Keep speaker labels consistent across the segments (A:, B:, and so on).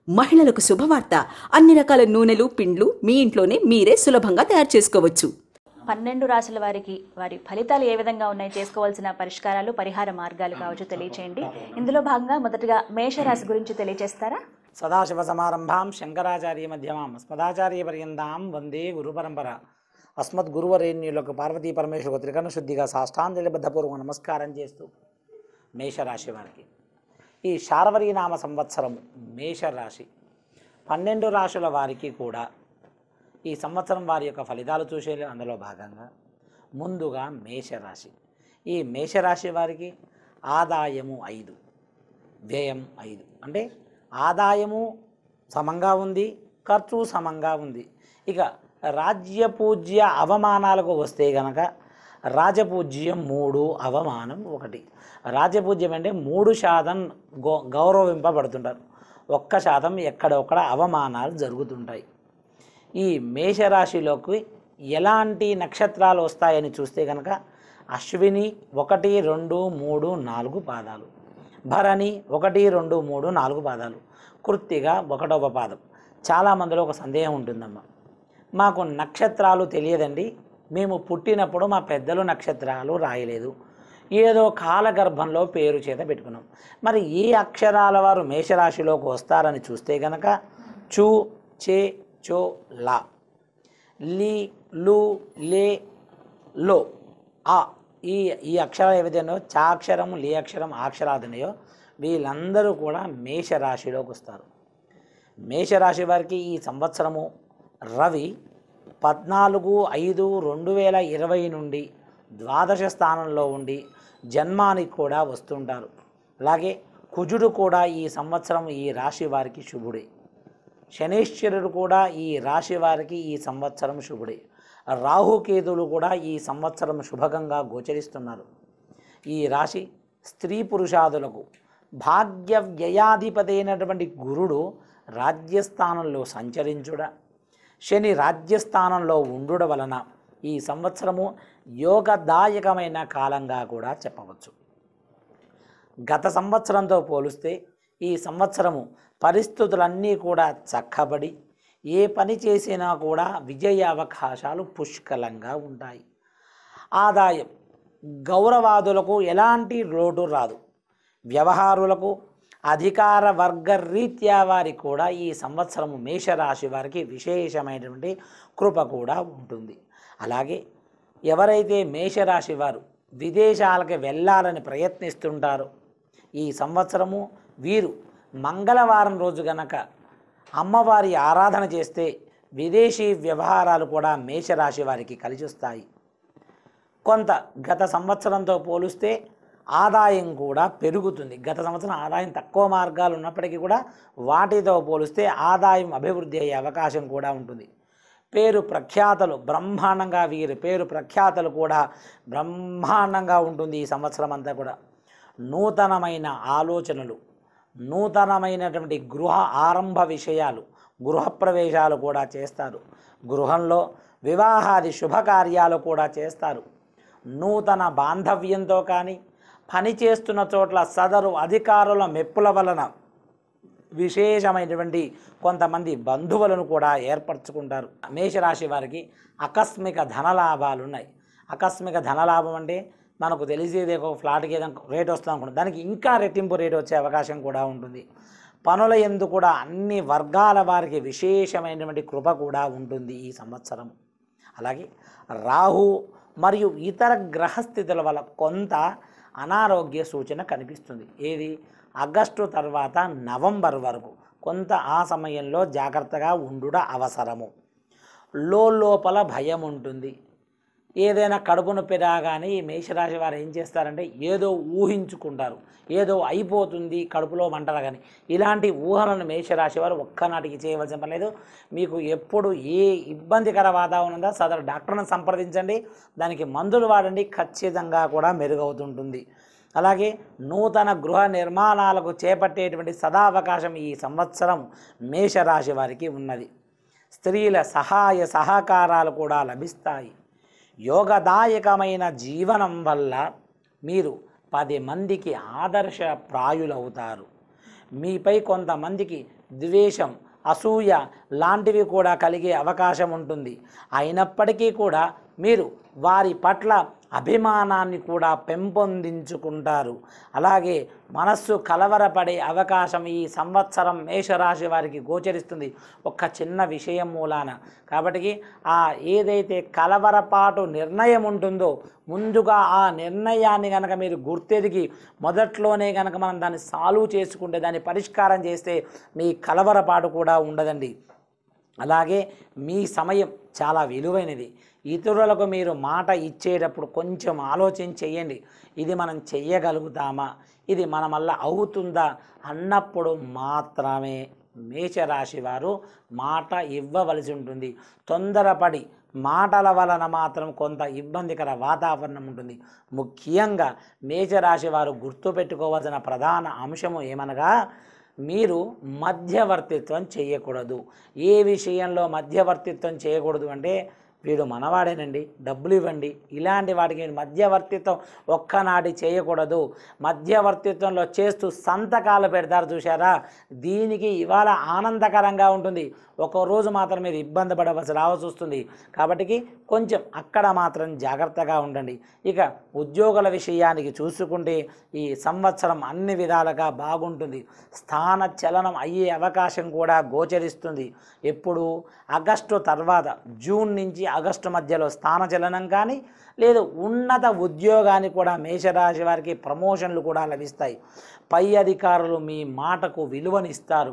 A: మహిళలకు శుభవార్త అన్ని రకాల నూనెలు పిండ్లు మీ ఇంట్లోనే మీరే సులభంగా తయారు చేసుకోవచ్చు
B: పన్నెండు రాశుల వారికి వారి ఫలితాలు ఏ విధంగా ఉన్నాయి చేసుకోవాల్సిన పరిష్కారాలు పరిహార మార్గాలు కావచ్చు తెలియచేయండి ఇందులో భాగంగా మొదటగా మేషరాశి గురించి తెలియజేస్తారా
C: సదాశివసమారంభాం శంకరాచార్య మధ్యమాం స్మదాచార్య పర్యంతాం వందే గురు పరంపర అస్మద్ గురువరేణ్యులకు పార్వతీ పరమేశ్వర త్రికరణ శుద్ధిగా సాష్టాంజలిబద్ధపూర్వక నమస్కారం చేస్తూ మేషరాశి వారికి ఈ శార్వరీనామ సంవత్సరం మేషరాశి పన్నెండు రాశుల వారికి కూడా ఈ సంవత్సరం వారి యొక్క ఫలితాలు చూసే అందులో భాగంగా ముందుగా మేషరాశి ఈ మేషరాశి వారికి ఆదాయము ఐదు వ్యయం ఐదు అంటే ఆదాయము సమంగా ఉంది ఖర్చు సమంగా ఉంది ఇక రాజ్యపూజ్య అవమానాలకు వస్తే గనక రాజపూజ్యం మూడు అవమానం ఒకటి రాజపూజ్యం అంటే మూడు శాతం గౌ గౌరవింపబడుతుంటారు ఒక్క శాతం ఎక్కడొక్కడ అవమానాలు జరుగుతుంటాయి ఈ మేషరాశిలోకి ఎలాంటి నక్షత్రాలు వస్తాయని చూస్తే కనుక అశ్విని ఒకటి రెండు మూడు నాలుగు పాదాలు భరణి ఒకటి రెండు మూడు నాలుగు పాదాలు కృత్తిగా ఒకటవ పాదం చాలామందిలో ఒక సందేహం ఉంటుందమ్మా మాకు నక్షత్రాలు తెలియదండి మేము పుట్టినప్పుడు మా పెద్దలు నక్షత్రాలు రాయలేదు ఏదో కాలగర్భంలో పేరు చేత పెట్టుకున్నాం మరి ఏ అక్షరాల వారు మేషరాశిలోకి వస్తారని చూస్తే గనక చూ చే చో లా లి లు లే లో ఆ ఈ ఈ అక్షరాలు ఏవైతే ఉన్నాయో చాక్షరం లే అక్షరం అక్షరాలు ఉన్నాయో వీళ్ళందరూ కూడా మేషరాశిలోకి వస్తారు మేషరాశి వారికి ఈ సంవత్సరము రవి పద్నాలుగు ఐదు రెండు వేల ఇరవై నుండి ద్వాదశ స్థానంలో ఉండి జన్మానికి కూడా వస్తుంటారు అలాగే కుజుడు కూడా ఈ సంవత్సరం ఈ రాశి వారికి శుభుడే శనేశ్వరుడు కూడా ఈ రాశి వారికి ఈ సంవత్సరం శుభుడే రాహుకేతువులు కూడా ఈ సంవత్సరం శుభకంగా గోచరిస్తున్నారు ఈ రాశి స్త్రీ పురుషాదులకు భాగ్య వ్యయాధిపతి అయినటువంటి గురుడు రాజ్యస్థానంలో సంచరించుట శని రాజ్యస్థానంలో ఉండుట వలన ఈ సంవత్సరము యోగదాయకమైన కాలంగా కూడా చెప్పవచ్చు గత సంవత్సరంతో పోలిస్తే ఈ సంవత్సరము పరిస్థితులన్నీ కూడా చక్కబడి ఏ పని చేసినా కూడా విజయ అవకాశాలు పుష్కలంగా ఉంటాయి ఆదాయం గౌరవాదులకు ఎలాంటి లోటు రాదు వ్యవహారులకు అధికార వర్గ రీత్యా వారికి కూడా ఈ సంవత్సరము మేషరాశి వారికి విశేషమైనటువంటి కృప కూడా ఉంటుంది అలాగే ఎవరైతే మేషరాశి వారు విదేశాలకు వెళ్ళాలని ప్రయత్నిస్తుంటారో ఈ సంవత్సరము వీరు మంగళవారం రోజు గనక అమ్మవారి ఆరాధన చేస్తే విదేశీ వ్యవహారాలు కూడా మేషరాశి వారికి కలిసి వస్తాయి కొంత గత సంవత్సరంతో పోలిస్తే ఆదాయం కూడా పెరుగుతుంది గత సంవత్సరం ఆదాయం తక్కువ మార్గాలు ఉన్నప్పటికీ కూడా వాటితో పోలిస్తే ఆదాయం అభివృద్ధి అయ్యే అవకాశం కూడా ఉంటుంది పేరు ప్రఖ్యాతలు బ్రహ్మాండంగా వీరి పేరు ప్రఖ్యాతలు కూడా బ్రహ్మాండంగా ఉంటుంది ఈ సంవత్సరం అంతా కూడా నూతనమైన ఆలోచనలు నూతనమైనటువంటి గృహ ఆరంభ విషయాలు గృహప్రవేశాలు కూడా చేస్తారు గృహంలో వివాహాది శుభకార్యాలు కూడా చేస్తారు నూతన బాంధవ్యంతో కానీ పని చేస్తున్న చోట్ల సదరు అధికారుల మెప్పుల వలన విశేషమైనటువంటి కొంతమంది బంధువులను కూడా ఏర్పరచుకుంటారు మేషరాశి వారికి ఆకస్మిక ధనలాభాలు ఉన్నాయి ఆకస్మిక ధనలాభం అంటే మనకు తెలిసేది ఒక ఫ్లాట్కి ఏదైనా రేట్ వస్తుంది అనుకుంటాం దానికి ఇంకా రెట్టింపు రేట్ వచ్చే అవకాశం కూడా ఉంటుంది పనుల ఎందు కూడా అన్ని వర్గాల వారికి విశేషమైనటువంటి కృప కూడా ఉంటుంది ఈ సంవత్సరం అలాగే రాహు మరియు ఇతర గ్రహస్థితుల వల్ల కొంత అనారోగ్య సూచన కనిపిస్తుంది ఏది ఆగస్టు తర్వాత నవంబర్ వరకు కొంత ఆ సమయంలో జాగ్రత్తగా ఉండుట అవసరము లోపల భయం ఉంటుంది ఏదైనా కడుపు నొప్పి రాగానే ఈ మేషరాశి వారు ఏం చేస్తారంటే ఏదో ఊహించుకుంటారు ఏదో అయిపోతుంది కడుపులో మంటలు కానీ ఇలాంటి ఊహలను మేషరాశి వారు ఒక్కనాటికి చేయవలసిన పని లేదు మీకు ఎప్పుడు ఏ ఇబ్బందికర వాతావరణం ఉందో సదరు డాక్టర్ని సంప్రదించండి దానికి మందులు వాడండి ఖచ్చితంగా కూడా మెరుగవుతుంటుంది అలాగే నూతన గృహ నిర్మాణాలకు చేపట్టేటువంటి సదావకాశం ఈ సంవత్సరం మేషరాశి వారికి ఉన్నది స్త్రీల సహాయ సహకారాలు కూడా లభిస్తాయి యోగదాయకమైన జీవనం వల్ల మీరు పది మందికి ఆదర్శ ప్రాయులవుతారు మీపై కొంతమందికి ద్వేషం అసూయ లాంటివి కూడా కలిగే అవకాశం ఉంటుంది అయినప్పటికీ కూడా మీరు వారి పట్ల అభిమానాన్ని కూడా పెంపొందించుకుంటారు అలాగే మనస్సు కలవరపడే అవకాశం ఈ సంవత్సరం మేషరాశి వారికి గోచరిస్తుంది ఒక చిన్న విషయం మూలాన కాబట్టి ఆ ఏదైతే కలవరపాటు నిర్ణయం ఉంటుందో ముందుగా ఆ నిర్ణయాన్ని కనుక మీరు గుర్తెదిగి మొదట్లోనే కనుక మనం దాన్ని సాల్వ్ చేసుకుంటే దాన్ని పరిష్కారం చేస్తే మీ కలవరపాటు కూడా ఉండదండి అలాగే మీ సమయం చాలా విలువైనది ఇతరులకు మీరు మాట ఇచ్చేటప్పుడు కొంచెం ఆలోచన చెయ్యండి ఇది మనం చెయ్యగలుగుతామా ఇది మన వల్ల అవుతుందా అన్నప్పుడు మాత్రమే మేషరాశి వారు మాట ఇవ్వవలసి ఉంటుంది తొందరపడి మాటల వలన మాత్రం కొంత ఇబ్బందికర వాతావరణం ఉంటుంది ముఖ్యంగా మేషరాశి వారు గుర్తుపెట్టుకోవాల్సిన ప్రధాన అంశము ఏమనగా మీరు మధ్యవర్తిత్వం చేయకూడదు ఏ విషయంలో మధ్యవర్తిత్వం చేయకూడదు అంటే వీడు మనవాడేనండి డబ్బులు ఇవ్వండి ఇలాంటి వాటికి మీరు మధ్యవర్తిత్వం ఒక్కనాటి చేయకూడదు మధ్యవర్తిత్వంలో చేస్తూ సంతకాలు పెడతారు చూసారా దీనికి ఇవాళ ఆనందకరంగా ఉంటుంది ఒక రోజు మాత్రం మీరు ఇబ్బంది పడవలసి రావాల్సి వస్తుంది కాబట్టి కొంచెం అక్కడ మాత్రం జాగ్రత్తగా ఉండండి ఇక ఉద్యోగుల విషయానికి చూసుకుంటే ఈ సంవత్సరం అన్ని విధాలుగా బాగుంటుంది స్థాన చలనం అయ్యే అవకాశం కూడా గోచరిస్తుంది ఎప్పుడు ఆగస్టు తర్వాత జూన్ నుంచి ఆగస్టు మధ్యలో స్థాన చలనం కానీ లేదు ఉన్నత ఉద్యోగానికి కూడా మేషరాశి వారికి ప్రమోషన్లు కూడా లభిస్తాయి పై అధికారులు మీ మాటకు విలువనిస్తారు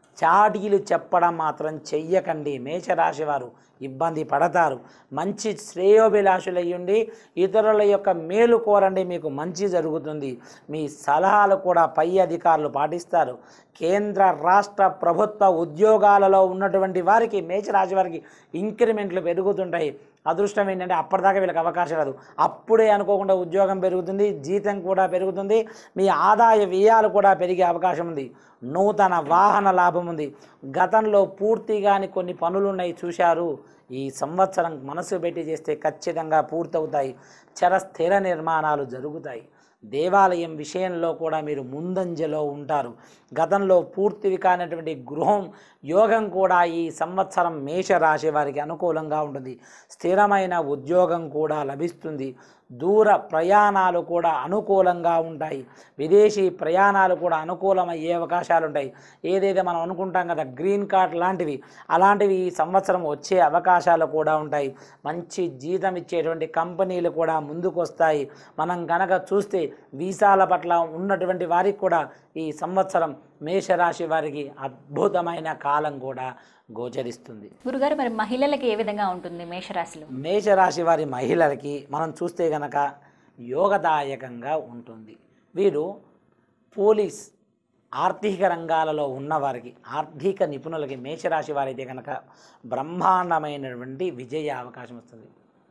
C: చాటీలు చెప్పడం మాత్రం చెయ్యకండి మేషరాశి వారు ఇబ్బంది పడతారు మంచి శ్రేయోభిలాషులయ్యుండి ఇతరుల యొక్క మేలు కోరండి మీకు మంచి జరుగుతుంది మీ సలహాలు కూడా పై అధికారులు పాటిస్తారు కేంద్ర రాష్ట్ర ప్రభుత్వ ఉద్యోగాలలో ఉన్నటువంటి వారికి మేషరాశి వారికి ఇంక్రిమెంట్లు పెరుగుతుంటాయి అదృష్టం ఏంటంటే అప్పటిదాకా వీళ్ళకి అవకాశం రాదు అప్పుడే అనుకోకుండా ఉద్యోగం పెరుగుతుంది జీతం కూడా పెరుగుతుంది మీ ఆదాయ వ్యయాలు కూడా పెరిగే అవకాశం ఉంది నూతన వాహన లాభం ఉంది గతంలో పూర్తిగాని కొన్ని పనులు ఉన్నాయి చూశారు ఈ సంవత్సరం మనసు పెట్టి చేస్తే ఖచ్చితంగా పూర్తవుతాయి చర స్థిర నిర్మాణాలు జరుగుతాయి దేవాలయం విషయంలో కూడా మీరు ముందంజలో ఉంటారు గతంలో పూర్తివి కానటువంటి గృహం యోగం కూడా ఈ సంవత్సరం మేషరాశి వారికి అనుకూలంగా ఉంటుంది స్థిరమైన ఉద్యోగం కూడా లభిస్తుంది దూర ప్రయాణాలు కూడా అనుకూలంగా ఉంటాయి విదేశీ ప్రయాణాలు కూడా అనుకూలమయ్యే అవకాశాలు ఉంటాయి ఏదైతే మనం అనుకుంటాం కదా గ్రీన్ కార్డ్ లాంటివి అలాంటివి ఈ సంవత్సరం వచ్చే అవకాశాలు కూడా ఉంటాయి మంచి జీతం ఇచ్చేటువంటి కంపెనీలు కూడా ముందుకు వస్తాయి మనం కనుక చూస్తే వీసాల పట్ల ఉన్నటువంటి వారికి కూడా ఈ సంవత్సరం మేషరాశి వారికి అద్భుతమైన కాలం కూడా గోచరిస్తుంది
B: గురుగారు మరి మహిళలకి ఏ విధంగా ఉంటుంది మేషరాశిలో
C: మేషరాశి వారి మహిళలకి మనం చూస్తే గనక యోగదాయకంగా ఉంటుంది వీరు పోలీస్ ఆర్థిక రంగాలలో ఉన్నవారికి ఆర్థిక నిపుణులకి మేషరాశి వారైతే కనుక బ్రహ్మాండమైనటువంటి విజయ అవకాశం వస్తుంది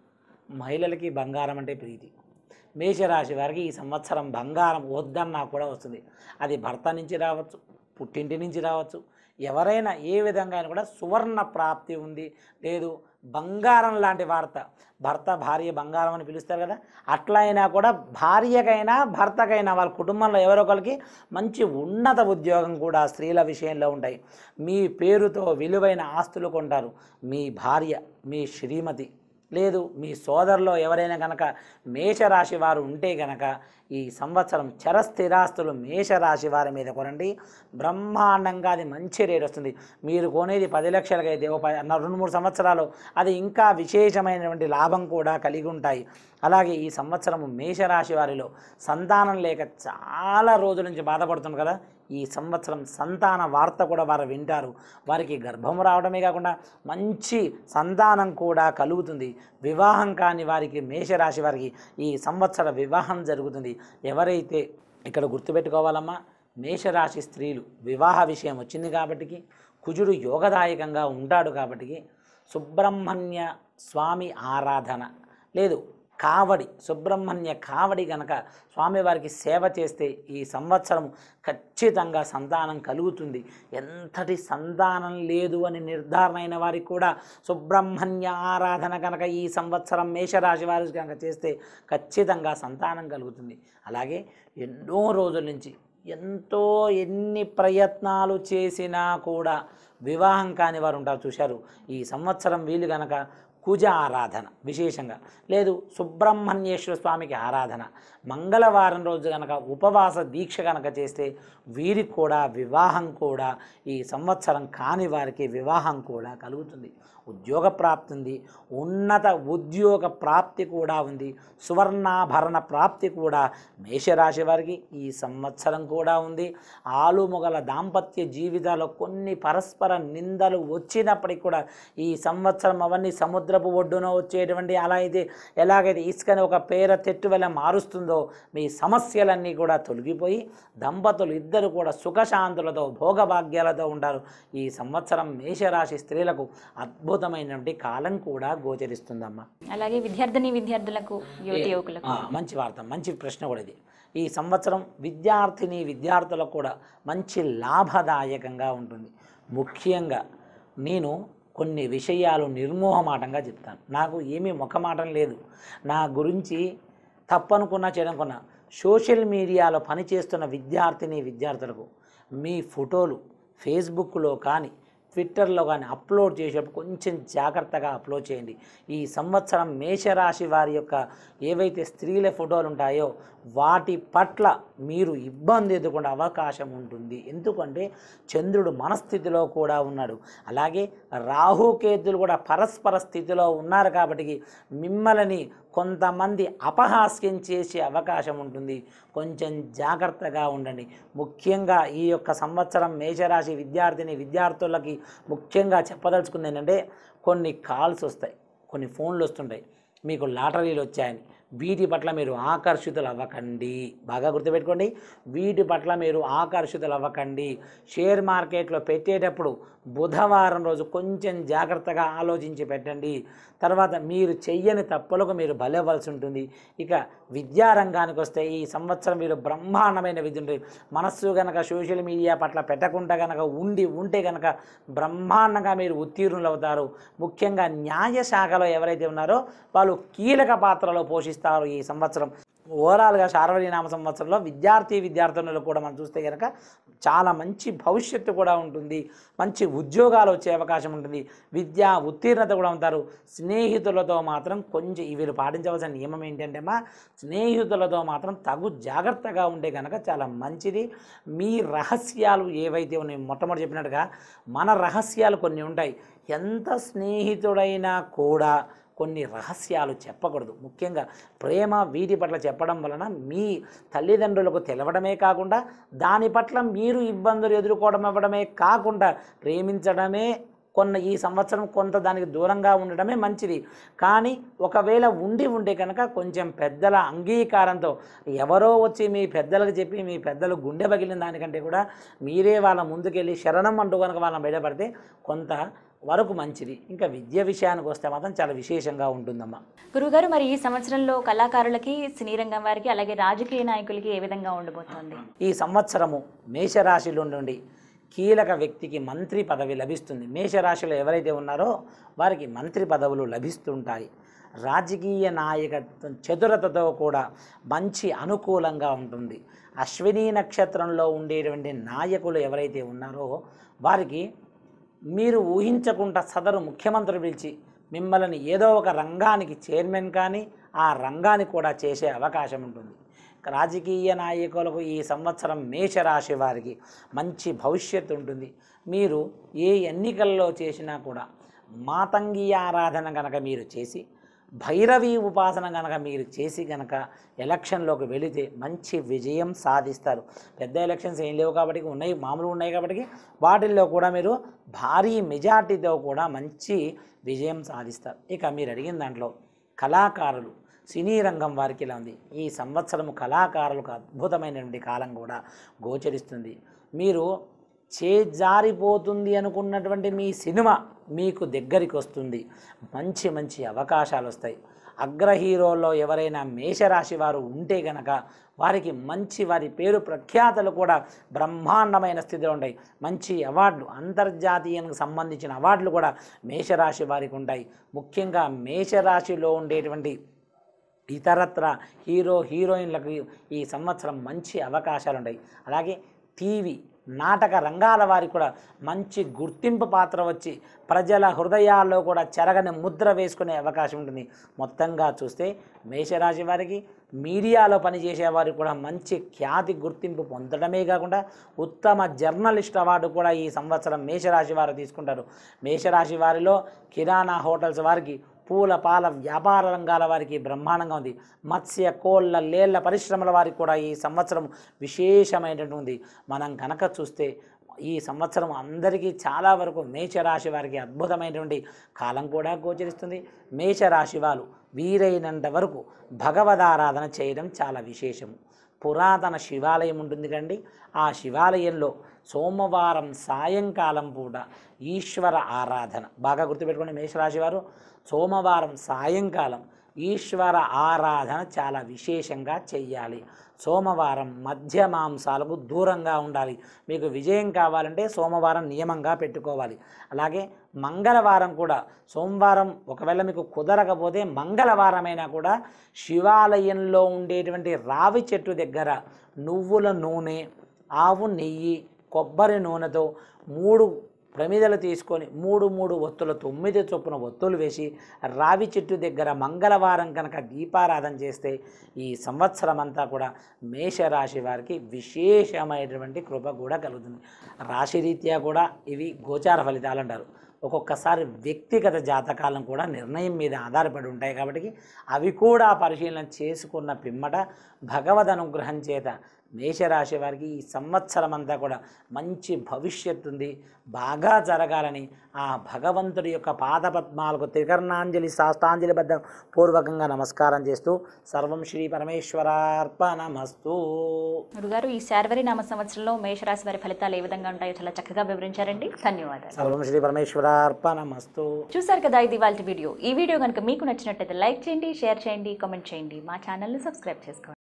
C: మహిళలకి బంగారం అంటే ప్రీతి మేషరాశి వారికి ఈ సంవత్సరం బంగారం వద్దన్నా కూడా వస్తుంది అది భర్త నుంచి రావచ్చు పుట్టింటి నుంచి రావచ్చు ఎవరైనా ఏ విధంగా అయినా కూడా సువర్ణ ప్రాప్తి ఉంది లేదు బంగారం లాంటి వార్త భర్త భార్య బంగారం అని పిలుస్తారు కదా అట్లా అయినా కూడా భార్యకైనా భర్తకైనా వాళ్ళ కుటుంబంలో ఎవరో ఒకరికి మంచి ఉన్నత ఉద్యోగం కూడా స్త్రీల విషయంలో ఉంటాయి మీ పేరుతో విలువైన ఆస్తులు కొంటారు మీ భార్య మీ శ్రీమతి లేదు మీ సోదరులో ఎవరైనా కనుక మేషరాశి వారు ఉంటే కనుక ఈ సంవత్సరం చర స్థిరాస్తులు మేషరాశి వారి మీద కొనండి బ్రహ్మాండంగా అది మంచి రేట్ వస్తుంది మీరు కొనేది పది లక్షలకి అయితే ఒక పది- అన్న రెండు మూడు సంవత్సరాలు అది ఇంకా విశేషమైనటువంటి లాభం కూడా కలిగి ఉంటాయి అలాగే ఈ సంవత్సరం మేషరాశి వారిలో సంతానం లేక చాలా రోజుల నుంచి బాధపడుతుంది కదా ఈ సంవత్సరం సంతాన వార్త కూడా వారు వింటారు వారికి గర్భం రావడమే కాకుండా మంచి సంతానం కూడా కలుగుతుంది వివాహం కాని వారికి మేషరాశి వారికి ఈ సంవత్సర వివాహం జరుగుతుంది ఎవరైతే ఇక్కడ గుర్తుపెట్టుకోవాలమ్మా మేషరాశి స్త్రీలు వివాహ విషయం వచ్చింది కాబట్టి కుజుడు యోగదాయకంగా ఉంటాడు కాబట్టి సుబ్రహ్మణ్య స్వామి ఆరాధన లేదు కావడి సుబ్రహ్మణ్య కావడి గనక స్వామివారికి సేవ చేస్తే ఈ సంవత్సరం ఖచ్చితంగా సంతానం కలుగుతుంది ఎంతటి సంతానం లేదు అని నిర్ధారణ అయిన వారికి కూడా సుబ్రహ్మణ్య ఆరాధన కనుక ఈ సంవత్సరం మేషరాశి వారి కనుక చేస్తే ఖచ్చితంగా సంతానం కలుగుతుంది అలాగే ఎన్నో రోజుల నుంచి ఎంతో ఎన్ని ప్రయత్నాలు చేసినా కూడా వివాహం కాని వారు ఉంటారు చూశారు ఈ సంవత్సరం వీళ్ళు గనక కుజ ఆరాధన విశేషంగా లేదు సుబ్రహ్మణ్యేశ్వర స్వామికి ఆరాధన మంగళవారం రోజు కనుక ఉపవాస దీక్ష కనుక చేస్తే వీరికి కూడా వివాహం కూడా ఈ సంవత్సరం కాని వారికి వివాహం కూడా కలుగుతుంది ఉద్యోగ ప్రాప్తి ఉంది ఉన్నత ఉద్యోగ ప్రాప్తి కూడా ఉంది సువర్ణాభరణ ప్రాప్తి కూడా మేషరాశి వారికి ఈ సంవత్సరం కూడా ఉంది ఆలుమొగల దాంపత్య జీవితాల్లో కొన్ని పరస్పర నిందలు వచ్చినప్పటికి కూడా ఈ సంవత్సరం అవన్నీ సముద్రపు ఒడ్డున వచ్చేటువంటి అలా అయితే ఎలాగైతే ఇసుకని ఒక పేర తెట్టు వల్ల మారుస్తుందో మీ సమస్యలన్నీ కూడా తొలగిపోయి దంపతులు ఇద్దరు కూడా సుఖశాంతులతో భోగభాగ్యాలతో ఉంటారు ఈ సంవత్సరం మేషరాశి స్త్రీలకు అద్భుతమైనటువంటి కాలం కూడా గోచరిస్తుందమ్మా
B: అలాగే విద్యార్థిని విద్యార్థులకు యువతి యువకులకు
C: ఆ, మంచి వార్త మంచి ప్రశ్న కూడా ఇది ఈ సంవత్సరం విద్యార్థిని విద్యార్థులకు కూడా మంచి లాభదాయకంగా ఉంటుంది ముఖ్యంగా నేను కొన్ని విషయాలు నిర్మోహమాటంగా చెప్తాను నాకు ఏమీ ముఖమాటం లేదు నా గురించి తప్పనుకున్నా చేయనుకున్నా సోషల్ మీడియాలో పనిచేస్తున్న విద్యార్థిని విద్యార్థులకు మీ ఫోటోలు ఫేస్బుక్లో కానీ ట్విట్టర్లో కానీ అప్లోడ్ చేసేటప్పుడు కొంచెం జాగ్రత్తగా అప్లోడ్ చేయండి ఈ సంవత్సరం మేషరాశి వారి యొక్క ఏవైతే స్త్రీల ఫోటోలు ఉంటాయో వాటి పట్ల మీరు ఇబ్బంది ఎదుర్కొనే అవకాశం ఉంటుంది ఎందుకంటే చంద్రుడు మనస్థితిలో కూడా ఉన్నాడు అలాగే రాహుకేతులు కూడా పరస్పర స్థితిలో ఉన్నారు కాబట్టి మిమ్మల్ని కొంతమంది అపహాస్యం చేసే అవకాశం ఉంటుంది కొంచెం జాగ్రత్తగా ఉండండి ముఖ్యంగా ఈ యొక్క సంవత్సరం మేషరాశి విద్యార్థిని విద్యార్థులకి ముఖ్యంగా చెప్పదలుచుకుంది ఏంటంటే కొన్ని కాల్స్ వస్తాయి కొన్ని ఫోన్లు వస్తుంటాయి మీకు లాటరీలు వచ్చాయని వీటి పట్ల మీరు ఆకర్షితులు అవ్వకండి బాగా గుర్తుపెట్టుకోండి వీటి పట్ల మీరు ఆకర్షితులు అవ్వకండి షేర్ మార్కెట్లో పెట్టేటప్పుడు బుధవారం రోజు కొంచెం జాగ్రత్తగా ఆలోచించి పెట్టండి తర్వాత మీరు చెయ్యని తప్పులకు మీరు బలవ్వాల్సి ఉంటుంది ఇక విద్యారంగానికి వస్తే ఈ సంవత్సరం మీరు బ్రహ్మాండమైన విద్య ఉంటుంది మనస్సు గనక సోషల్ మీడియా పట్ల పెట్టకుండా గనక ఉండి ఉంటే గనక బ్రహ్మాండంగా మీరు ఉత్తీర్ణులు అవుతారు ముఖ్యంగా న్యాయ శాఖలో ఎవరైతే ఉన్నారో వాళ్ళు కీలక పాత్రలో పోషిస్తారు ఈ సంవత్సరం ఓవరాల్గా శార్వరీనామ సంవత్సరంలో విద్యార్థి విద్యార్థినులు కూడా మనం చూస్తే కనుక చాలా మంచి భవిష్యత్తు కూడా ఉంటుంది మంచి ఉద్యోగాలు వచ్చే అవకాశం ఉంటుంది విద్యా ఉత్తీర్ణత కూడా ఉంటారు స్నేహితులతో మాత్రం కొంచెం వీళ్ళు పాటించవలసిన నియమం ఏంటంటే మా స్నేహితులతో మాత్రం తగు జాగ్రత్తగా ఉంటే కనుక చాలా మంచిది మీ రహస్యాలు ఏవైతే ఉన్నాయో మొట్టమొదటి చెప్పినట్టుగా మన రహస్యాలు కొన్ని ఉంటాయి ఎంత స్నేహితుడైనా కూడా కొన్ని రహస్యాలు చెప్పకూడదు ముఖ్యంగా ప్రేమ వీటి పట్ల చెప్పడం వలన మీ తల్లిదండ్రులకు తెలవడమే కాకుండా దాని పట్ల మీరు ఇబ్బందులు ఎదుర్కోవడం అవ్వడమే కాకుండా ప్రేమించడమే కొన్న ఈ సంవత్సరం కొంత దానికి దూరంగా ఉండడమే మంచిది కానీ ఒకవేళ ఉండి ఉంటే కనుక కొంచెం పెద్దల అంగీకారంతో ఎవరో వచ్చి మీ పెద్దలకు చెప్పి మీ పెద్దలు గుండె పగిలిన దానికంటే కూడా మీరే వాళ్ళ ముందుకెళ్ళి శరణం అంటూ కనుక వాళ్ళని బయటపడితే కొంత వరకు మంచిది ఇంకా విద్య విషయానికి వస్తే మాత్రం చాలా విశేషంగా ఉంటుందమ్మా
B: గురుగారు మరి ఈ సంవత్సరంలో కళాకారులకి సినీ రంగం వారికి అలాగే రాజకీయ నాయకులకి ఏ విధంగా ఉండబోతోంది
C: ఈ సంవత్సరము మేషరాశిలో నుండి కీలక వ్యక్తికి మంత్రి పదవి లభిస్తుంది మేషరాశిలో ఎవరైతే ఉన్నారో వారికి మంత్రి పదవులు లభిస్తుంటాయి రాజకీయ నాయకత్వం చతురతతో కూడా మంచి అనుకూలంగా ఉంటుంది అశ్విని నక్షత్రంలో ఉండేటువంటి నాయకులు ఎవరైతే ఉన్నారో వారికి మీరు ఊహించకుండా సదరు ముఖ్యమంత్రి పిలిచి మిమ్మల్ని ఏదో ఒక రంగానికి చైర్మన్ కానీ ఆ రంగాన్ని కూడా చేసే అవకాశం ఉంటుంది రాజకీయ నాయకులకు ఈ సంవత్సరం మేషరాశి వారికి మంచి భవిష్యత్తు ఉంటుంది మీరు ఏ ఎన్నికల్లో చేసినా కూడా మాతంగి ఆరాధన కనుక మీరు చేసి భైరవి ఉపాసన కనుక మీరు చేసి కనుక ఎలక్షన్లోకి వెళితే మంచి విజయం సాధిస్తారు పెద్ద ఎలక్షన్స్ ఏం లేవు కాబట్టి ఉన్నాయి మామూలు ఉన్నాయి కాబట్టి వాటిల్లో కూడా మీరు భారీ మెజార్టీతో కూడా మంచి విజయం సాధిస్తారు ఇక మీరు అడిగిన దాంట్లో కళాకారులు సినీ రంగం వారికి ఇలా ఉంది ఈ సంవత్సరం కళాకారులకు అద్భుతమైనటువంటి కాలం కూడా గోచరిస్తుంది మీరు చేజారిపోతుంది అనుకున్నటువంటి మీ సినిమా మీకు దగ్గరికి వస్తుంది మంచి మంచి అవకాశాలు వస్తాయి అగ్ర హీరోల్లో ఎవరైనా మేషరాశి వారు ఉంటే గనక వారికి మంచి వారి పేరు ప్రఖ్యాతలు కూడా బ్రహ్మాండమైన స్థితిలో ఉంటాయి మంచి అవార్డులు అంతర్జాతీయానికి సంబంధించిన అవార్డులు కూడా మేషరాశి వారికి ఉంటాయి ముఖ్యంగా మేషరాశిలో ఉండేటువంటి ఇతరత్ర హీరో హీరోయిన్లకు ఈ సంవత్సరం మంచి అవకాశాలు ఉంటాయి అలాగే టీవీ నాటక రంగాల వారికి కూడా మంచి గుర్తింపు పాత్ర వచ్చి ప్రజల హృదయాల్లో కూడా చెరగని ముద్ర వేసుకునే అవకాశం ఉంటుంది మొత్తంగా చూస్తే మేషరాశి వారికి మీడియాలో పనిచేసే వారికి కూడా మంచి ఖ్యాతి గుర్తింపు పొందడమే కాకుండా ఉత్తమ జర్నలిస్ట్ అవార్డు కూడా ఈ సంవత్సరం మేషరాశి వారు తీసుకుంటారు మేషరాశి వారిలో కిరాణా హోటల్స్ వారికి పూల పాల వ్యాపార రంగాల వారికి బ్రహ్మాండంగా ఉంది మత్స్య కోళ్ళ లేళ్ల పరిశ్రమల వారికి కూడా ఈ సంవత్సరం విశేషమైనటువంటి మనం కనుక చూస్తే ఈ సంవత్సరం అందరికీ చాలా వరకు మేషరాశి వారికి అద్భుతమైనటువంటి కాలం కూడా గోచరిస్తుంది మేషరాశి వారు వీరైనంత వరకు భగవదారాధన చేయడం చాలా విశేషము పురాతన శివాలయం ఉంటుంది కండి ఆ శివాలయంలో సోమవారం సాయంకాలం పూట ఈశ్వర ఆరాధన బాగా గుర్తుపెట్టుకోండి మేషరాశి వారు సోమవారం సాయంకాలం ఈశ్వర ఆరాధన చాలా విశేషంగా చెయ్యాలి సోమవారం మధ్య మాంసాలకు దూరంగా ఉండాలి మీకు విజయం కావాలంటే సోమవారం నియమంగా పెట్టుకోవాలి అలాగే మంగళవారం కూడా సోమవారం ఒకవేళ మీకు కుదరకపోతే మంగళవారమైనా కూడా శివాలయంలో ఉండేటువంటి రావి చెట్టు దగ్గర నువ్వుల నూనె ఆవు నెయ్యి కొబ్బరి నూనెతో మూడు ప్రమిదలు తీసుకొని మూడు మూడు ఒత్తుల తొమ్మిది చొప్పున ఒత్తులు వేసి రావి చెట్టు దగ్గర మంగళవారం కనుక దీపారాధన చేస్తే ఈ సంవత్సరం అంతా కూడా మేషరాశి వారికి విశేషమైనటువంటి కృప కూడా కలుగుతుంది రాశిరీత్యా కూడా ఇవి గోచార ఫలితాలు అంటారు ఒక్కొక్కసారి వ్యక్తిగత జాతకాలను కూడా నిర్ణయం మీద ఆధారపడి ఉంటాయి కాబట్టి అవి కూడా పరిశీలన చేసుకున్న పిమ్మట భగవద్ అనుగ్రహం చేత మేషరాశి వారికి ఈ సంవత్సరం అంతా కూడా మంచి భవిష్యత్తు ఉంది బాగా జరగాలని ఆ భగవంతుడి యొక్క పాదపద్మాలకు త్రికర్ణాంజలి శాస్త్రాంజలి బద్ద పూర్వకంగా నమస్కారం చేస్తూ సర్వం శ్రీ పరమేశ్వరార్పణమస్తు
B: గురుగారు ఈ శార్వరి నామ సంవత్సరంలో మేషరాశి వారి ఫలితాలు ఏ విధంగా ఉంటాయో చాలా చక్కగా వివరించారండి ధన్యవాదాలు
C: సర్వం శ్రీ పరమేశ్వరార్పణమస్తు
B: చూసారు కదా ఇది వాళ్ళ వీడియో ఈ వీడియో కనుక మీకు నచ్చినట్లయితే లైక్ చేయండి షేర్ చేయండి కామెంట్ చేయండి మా ఛానల్ని సబ్స్క్రైబ్ చేసుకోండి